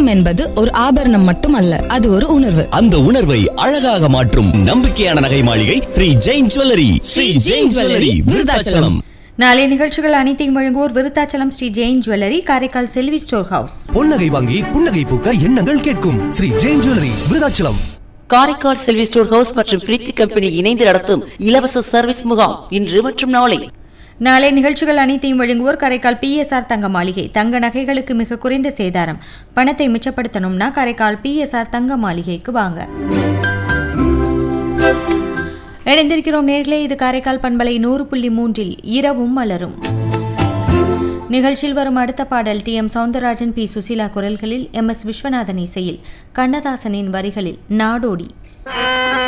என்பது ஒரு ஆபரணம் மட்டுமல்ல அது ஒரு உணர்வு அந்த உணர்வை அழகாக மாற்றும் நம்பிக்கையான நகை மாளிகை ஸ்ரீ ஜெயின் ஜுவல்லரி ஸ்ரீ ஜெயின் ஜுவல்லரி விருதாச்சலம் நாளைய நிகழ்ச்சிகள் அனைத்தையும் வழங்குவோர் Virudhachalam Shri Jain jewellery Karaikal Selvi store house பொன்னகை வாங்கி புன்னகை பூக்க எண்ணங்கள் கேட்கும் Shri Jain jewellery Virudhachalam Karaikal Selvi store house மற்றும் பிரீத்தி கம்பெனி இணைந்து நடத்தும் இலவச சர்வீஸ் முகாம் இன்று மற்றும் நாளை நாளை நிகழ்ச்சிகள் அனைத்தையும் வழங்குவோர் காரைக்கால் பிஎஸ்ஆர் தங்க மாளிகை தங்க நகைகளுக்கு மிக குறைந்த சேதாரம் பணத்தை மிச்சப்படுத்தணும்னா காரைக்கால் பிஎஸ்ஆர் தங்க மாளிகைக்கு வாங்க இணைந்திருக்கிறோம் நேர்களே இது காரைக்கால் பண்பலை நூறு புள்ளி மூன்றில் இரவும் மலரும் நிகழ்ச்சியில் வரும் அடுத்த பாடல் T M Soundararajan P Susheela குரல்களில் எம் எஸ் விஸ்வநாதன் இசையில் கண்ணதாசனின் வரிகளில் நாடோடி